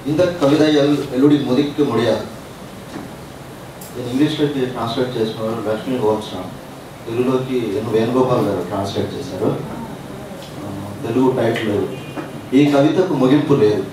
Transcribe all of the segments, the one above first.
இந்த கவிதைகள் ఎల్లుడి ముదిక్కి ముడియారు నేను ఇంగ్లీష్లోకి ట్రాన్స్లేట్ చేసినవారు లక్ష్మీ గోల్స్రామ్ తెలుగులోకి ఎన్ వేణుగోపాల్ గారు ట్రాన్స్లేట్ చేశారు ఆ, తెలుగు టైటిల్ ఈ కవితకు ముగింపు లేదు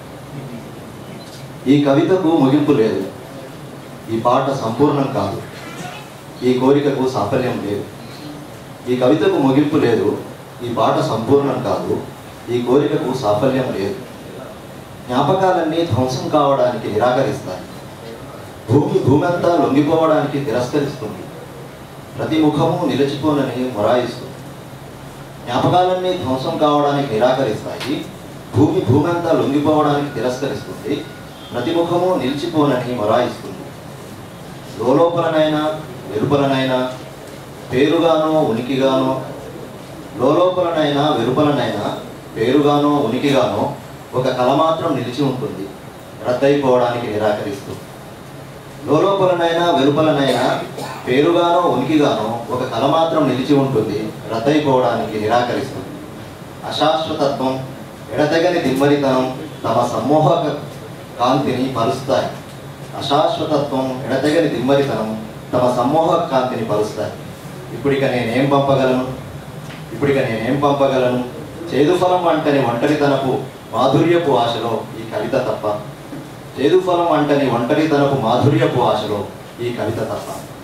ఈ కవితకు ముగింపు లేదు ఈ పాట సంపూర్ణం కాదు ఈ కోరికకు సాఫల్యం లేదు ఈ కవితకు ముగింపు లేదు ఈ పాట సంపూర్ణం కాదు ఈ కోరికకు సాఫల్యం లేదు జ్ఞాపకాలన్నీ ధ్వంసం కావడానికి నిరాకరిస్తాయి భూమి భూమంతా లొంగిపోవడానికి తిరస్కరిస్తుంది ప్రతి ముఖము నిలిచిపోనని మొరాయిస్తుంది జ్ఞాపకాలన్నీ ధ్వంసం కావడానికి నిరాకరిస్తాయి భూమి భూమంతా లొంగిపోవడానికి తిరస్కరిస్తుంది ప్రతి ముఖము నిలిచిపోనని మొరాయిస్తుంది లోలోపలనైనా వెలుపలనైనా పేరుగానో ఉనికిగానో లోలోపలనైనా వెలుపలనైనా పేరుగానో ఉనికిగానో ఒక కళ మాత్రం నిలిచి ఉంటుంది రద్దయిపోవడానికి నిరాకరిస్తుంది లోలోపలనైనా వెలుపలనైనా పేరుగానో ఉనికిగానో ఒక కళ మాత్రం నిలిచి ఉంటుంది రద్దయిపోవడానికి నిరాకరిస్తుంది అశాశ్వతత్వం ఎడతెగని దిమ్మరితనం తమ సమ్మోహక కాంతిని పరుస్తాయి అశాశ్వతత్వం ఎడతెగని దిమ్మరితనం తమ సమ్మోహక కాంతిని పరుస్తాయి ఇప్పుడిక నేనేం పంపగలను ఇప్పుడిక నేనేం పంపగలను చేదు ఫలం అంటని ఒంటరితనపు మాధుర్యపు ఆశలో ఈ కవిత తప్ప చేదు ఫలం అంటని ఒంటరితనపు మాధుర్యపు ఆశలో ఈ కవిత తప్ప